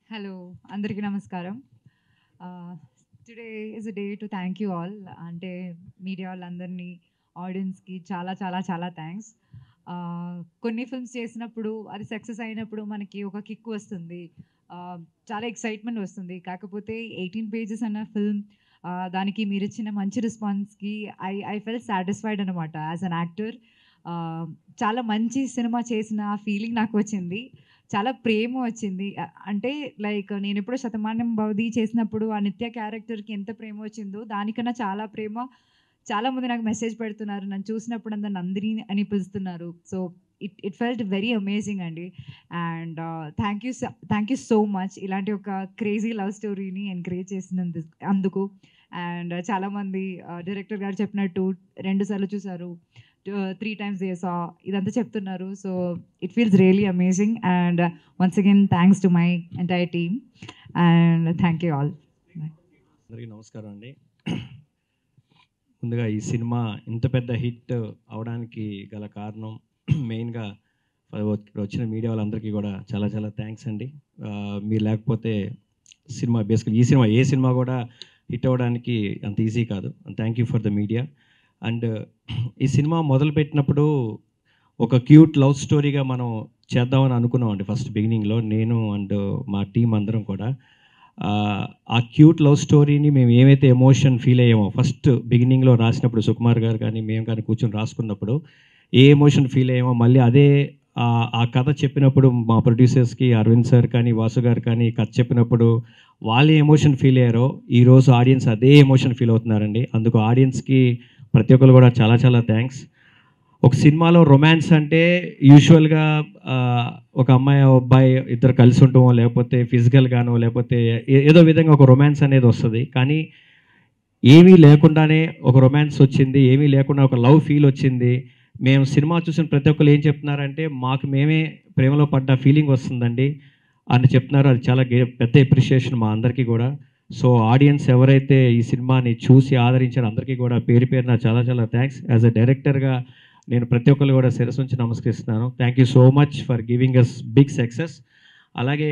hello అందరికీ నమస్కారం today is a day to thank you all అంటే మీడియా వాళ్ళందరినీ ఆడియన్స్కి చాలా చాలా చాలా థ్యాంక్స్ కొన్ని ఫిల్మ్స్ చేసినప్పుడు అది సక్సెస్ అయినప్పుడు మనకి ఒక కిక్ వస్తుంది Uh, చాలా ఎక్సైట్మెంట్ వస్తుంది కాకపోతే ఎయిటీన్ పేజెస్ అన్న ఫిల్మ్ దానికి మీరు ఇచ్చిన మంచి రెస్పాన్స్కి ఐ ఐ ఫెల్ సాటిస్ఫైడ్ అనమాట యాజ్ అన్ యాక్టర్ చాలా మంచి సినిమా చేసిన ఫీలింగ్ నాకు వచ్చింది చాలా ప్రేమ వచ్చింది అ- అంటే లైక్ నేను ఎప్పుడో శతమానం భవతి చేసినప్పుడు ఆ నిత్య క్యారెక్టర్కి ఎంత ప్రేమ వచ్చిందో దానికన్నా చాలా ప్రేమ చాలా మంది నాకు మెసేజ్ పెడుతున్నారు నన్ను చూసినప్పుడు అంతా నందిని అని పిలుస్తున్నారు so it it felt very amazing అండి and thank you thank you so much ఇలాంటి ఒక క్రేజీ లవ్ స్టోరీని ఎంకరేజ్ చేసినందు అందుకు అండ్ చాలామంది డైరెక్టర్ గారు చెప్పినట్టు రెండు సార్లు చూసారు త్రీ టైమ్స్ చేసా ఇదంతా చెప్తున్నారు so it feels really amazing and once again thanks to my entire team and thank you all అందరికీ నమస్కారం అండి ముందుగా ఈ సినిమా ఇంత పెద్ద హిట్ అవడానికి గల కారణం మెయిన్గా ఇక్కడ వచ్చిన మీడియా వాళ్ళందరికీ కూడా చాలా చాలా థ్యాంక్స్ అండి ఆ, మీరు లేకపోతే సినిమా బేసికల్ ఈ సినిమా ఏ సినిమా కూడా హిట్ అవ్వడానికి అంత ఈజీ కాదు thank you for the media and ఈ సినిమా మొదలుపెట్టినప్పుడు ఒక క్యూట్ లవ్ స్టోరీగా మనం చేద్దామని అనుకున్నాం అండి ఫస్ట్ బిగినింగ్లో నేను అండ్ మా టీం అందరం కూడా ఆ, ఆ క్యూట్ లవ్ స్టోరీని మేము ఏమైతే ఎమోషన్ ఫీల్ అయ్యామో ఫస్ట్ బిగినింగ్లో రాసినప్పుడు సుకుమార్ గారు కానీ మేము కానీ కూర్చొని రాసుకున్నప్పుడు ఏ ఎమోషన్ ఫీల్ అయ్యామో మళ్ళీ అదే ఆ- ఆ కథ చెప్పినప్పుడు మా ప్రొడ్యూసర్స్కి అరవింద్ సార్ కానీ వాసు గారు కానీ ఈ కథ చెప్పినప్పుడు వాళ్ళు ఎమోషన్ ఫీల్ అయ్యారో ఈరోజు ఆడియన్స్ అదే ఎమోషన్ ఫీల్ అవుతున్నారండి అందుకు ఆడియన్స్కి ప్రతి ఒక్కరు కూడా చాలా చాలా థ్యాంక్స్ ఒక సినిమాలో రొమాన్స్ అంటే యూజువల్గా ఒక అమ్మాయి ఒక అబ్బాయి ఇద్దరు కలిసి ఉంటామో లేకపోతే ఫిజికల్గానో లేకపోతే ఏ- ఏదో విధంగా ఒక రొమాన్స్ అనేది వస్తుంది కానీ ఏమీ లేకుండానే ఒక రొమాన్స్ వచ్చింది ఏమీ లేకుండా ఒక లవ్ ఫీల్ వచ్చింది మేము సినిమా చూసిన ప్రతి ఒక్కరు ఏం చెప్తున్నారంటే మాకు మేమే ప్రేమలో పడ్డ ఫీలింగ్ వస్తుందండి అని చెప్తున్నారు అది చాలా గే- పెద్ద ఎప్రిషియేషన్ మా అందరికీ కూడా సో ఆడియన్స్ ఎవరైతే ఈ సినిమాని చూసి ఆదరించారో అందరికీ కూడా పేరు పేరున చాలా చాలా థ్యాంక్స్ యాజ్ అ డైరెక్టర్గా నేను ప్రతి ఒక్కరు కూడా శిరస్సు ఉంచి నమస్కరిస్తున్నాను thank you so much for giving us big success అలాగే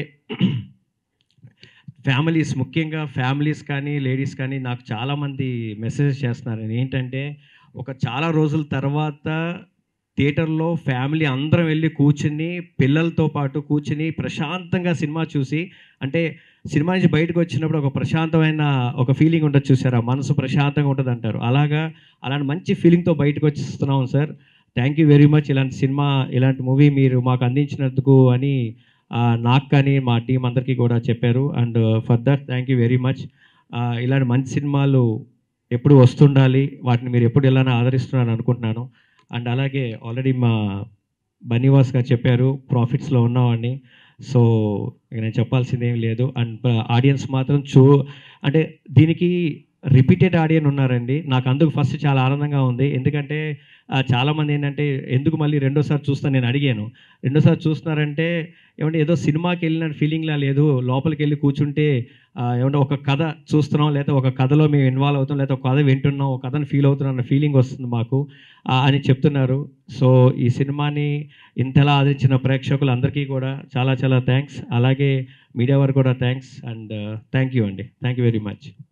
ఫ్యామిలీస్ ముఖ్యంగా ఫ్యామిలీస్ కానీ లేడీస్ కానీ నాకు చాలామంది మెసేజ్ చేస్తున్నారు ఏంటంటే ఒక చాలా రోజుల తర్వాత థియేటర్లో ఫ్యామిలీ అందరం వెళ్ళి కూర్చుని పిల్లలతో పాటు కూర్చుని ప్రశాంతంగా సినిమా చూసి అంటే సినిమా నుంచి బయటకు వచ్చినప్పుడు ఒక ప్రశాంతమైన ఒక ఫీలింగ్ ఉంటుంది చూసారా మనసు ప్రశాంతంగా ఉంటుంది అంటారు అలాగా అలాంటి మంచి ఫీలింగ్తో బయటకు వచ్చిస్తున్నాం sir thank you very much ఇలాంటి సినిమా ఇలాంటి మూవీ మీరు మాకు అందించినందుకు అని ఆ, నాకు కానీ మా టీం అందరికీ కూడా చెప్పారు and for that thank you very much ఇలాంటి మంచి సినిమాలు ఎప్పుడు వస్తుండాలి వాటిని మీరు ఎప్పుడు ఇలానే ఆదరిస్తున్నారని అనుకుంటున్నాను అండ్ అలాగే ఆల్రెడీ మా బనీవాస్ గారు చెప్పారు ప్రాఫిట్స్లో ఉన్నామని సో ఇక నేను చెప్పాల్సింది ఏం లేదు అండ్ ఆడియన్స్ మాత్రం చూ అంటే దీనికి రిపీటెడ్ ఆడియన్ ఉన్నారండి నాకు అందుకు ఫస్ట్ చాలా ఆనందంగా ఉంది ఎందుకంటే ఆ, చాలామంది ఏంటంటే ఎందుకు మళ్ళీ రెండోసారి చూస్తా నేను అడిగాను రెండోసారి చూస్తున్నారంటే ఏమంటే ఏదో సినిమాకి వెళ్ళిన ఫీలింగ్లా లేదు లోపలికి వెళ్ళి కూర్చుంటే ఆ, ఏమంటే ఒక కథ చూస్తున్నాం లేదా ఒక కథలో మేము ఇన్వాల్వ్ అవుతాం లేదా ఒక కథ వింటున్నాం ఒక కథను ఫీల్ అవుతున్నాం అన్న ఫీలింగ్ వస్తుంది మాకు ఆ, అని చెప్తున్నారు సో ఈ సినిమాని ఇంతలా ఆదరించిన ప్రేక్షకులందరికీ కూడా చాలా చాలా థ్యాంక్స్ అలాగే మీడియా వారికి కూడా థ్యాంక్స్ అండ్ థ్యాంక్ యూ అండి థ్యాంక్ యూ వెరీ మచ్